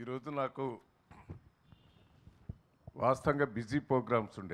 ఈరోజు నాకు వాస్తవంగా బిజీ ప్రోగ్రామ్స్ ఉండే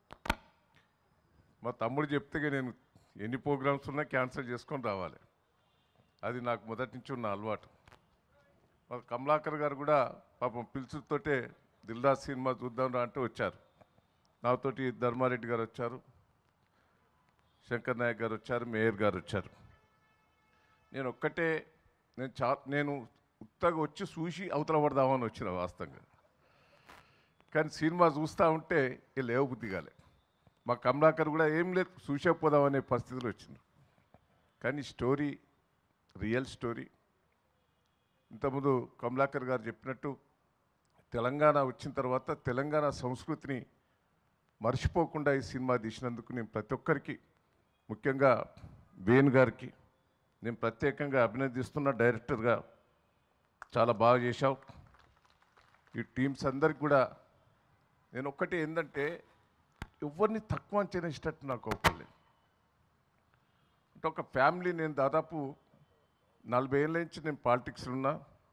మా తమ్ముడు చెప్తే ఇక నేను ఎన్ని ప్రోగ్రామ్స్ ఉన్నా క్యాన్సిల్ చేసుకొని రావాలి అది నాకు మొదటి నుంచి ఉన్న అలవాటు మా కమలాకర్ గారు కూడా పాపం పిలుచుతోటే దిల్రాజ్ సినిమా చూద్దాం రా అంటే వచ్చారు నాతోటి ధర్మారెడ్డి గారు వచ్చారు శంకర్ నాయక్ గారు వచ్చారు మేయర్ గారు వచ్చారు నేను ఒక్కటే నేను చా నేను ఉత్తగా వచ్చి చూసి అవతల పడదామని వచ్చిన వాస్తవంగా కానీ సినిమా చూస్తూ ఉంటే ఇక లేవ బుద్ధి కాలే మా కమలాకర్ కూడా ఏం లేదు చూసే పోదామనే పరిస్థితిలో వచ్చింది కానీ స్టోరీ రియల్ స్టోరీ ఇంతకుముందు కమలాకర్ గారు చెప్పినట్టు తెలంగాణ వచ్చిన తర్వాత తెలంగాణ సంస్కృతిని మర్చిపోకుండా ఈ సినిమా తీసినందుకు నేను ప్రతి ఒక్కరికి ముఖ్యంగా వేణు గారికి నేను ప్రత్యేకంగా అభినందిస్తున్న డైరెక్టర్గా చాలా బాగా చేశావు ఈ టీమ్స్ అందరికి కూడా నేను ఒక్కటి ఏంటంటే ఎవరిని తక్కువ అంచనా ఇష్టట్టు నాకు ఒప్పలేదు అంటే ఒక ఫ్యామిలీ నేను దాదాపు నలభై ఏళ్ళ నుంచి నేను పాలిటిక్స్లో ఉన్నా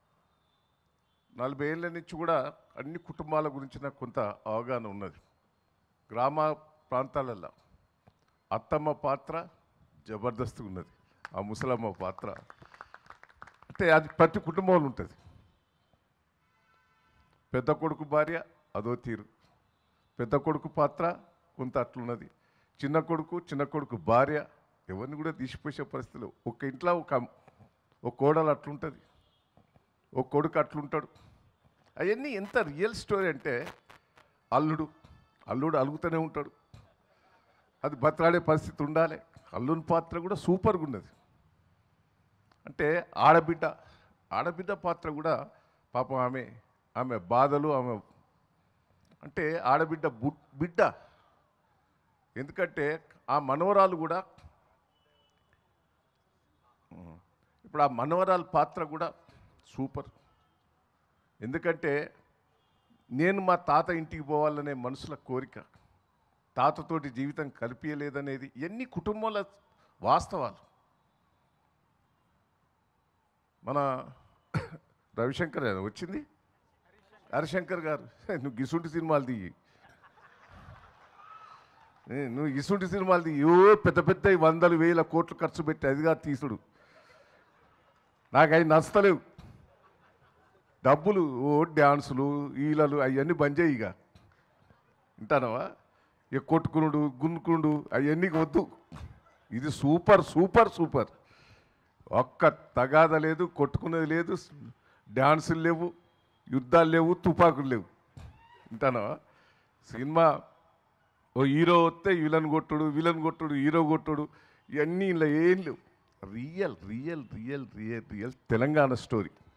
నలభై ఏళ్ళ నుంచి కూడా అన్ని కుటుంబాల గురించి నాకు కొంత అవగాహన ఉన్నది గ్రామ ప్రాంతాలలో అత్తమ్మ పాత్ర జబర్దస్త్ ఉన్నది ఆ ముసలమ్మ పాత్ర అంటే అది ప్రతి కుటుంబంలో ఉంటుంది పెద్ద కొడుకు భార్య అదో తీరు పెద్ద కొడుకు పాత్ర కొంత అట్లున్నది చిన్న కొడుకు చిన్న కొడుకు భార్య ఎవరిని కూడా తీసిపోసే పరిస్థితులు ఒక ఇంట్లో ఒక ఒక కోడలు అట్లుంటుంది ఒక కొడుకు అట్లుంటాడు అవన్నీ ఎంత రియల్ స్టోరీ అంటే అల్లుడు అల్లుడు అలుగుతూనే ఉంటాడు అది బతలాడే పరిస్థితి ఉండాలి అల్లుని పాత్ర కూడా సూపర్గా ఉన్నది అంటే ఆడబిడ్డ ఆడబిడ్డ పాత్ర కూడా పాపం ఆమె ఆమె బాధలు ఆమె అంటే ఆడబిడ్డ బు- బిడ్డ ఎందుకంటే ఆ మనవరాలు కూడా ఉమ్, ఇప్పుడు ఆ మనవరాల పాత్ర కూడా సూపర్ ఎందుకంటే నేను మా తాత ఇంటికి పోవాలనే మనసుల కోరిక తాతతోటి జీవితం కలిపియలేదనేది ఎన్ని కుటుంబాల వాస్తవాలు మన రవిశంకర్ గారు వచ్చింది హరిశంకర్ గారు నువ్వు గిసుంటి సినిమాలు దిగి ఏ, నువ్వు ఇసుంటి సినిమాలు దిగి ఓ పెద్ద పెద్ద వందలు వేల కోట్లు ఖర్చు పెట్టి అదిగా తీసుడు నాకు అవి నచ్చలేవు డబ్బులు ఓ డ్యాన్సులు ఈలలు అవన్నీ బంద్ చేయి ఇక వింటానవా ఇక కొట్టుకునుడు గున్నుకునుడు అవన్నీ వద్దు ఇది సూపర్ సూపర్ సూపర్ ఒక్క తగాద లేదు కొట్టుకునేది లేదు డ్యాన్సులు లేవు యుద్ధాలు లేవు తుపాకులు లేవు వింటానవా సినిమా ఓ హీరో వస్తే విలన్ కొట్టుడు విలన్ కొట్టుడు హీరో కొట్టుడు ఇవన్నీ ఇలా ఏం లేవు real real real real real Telangana story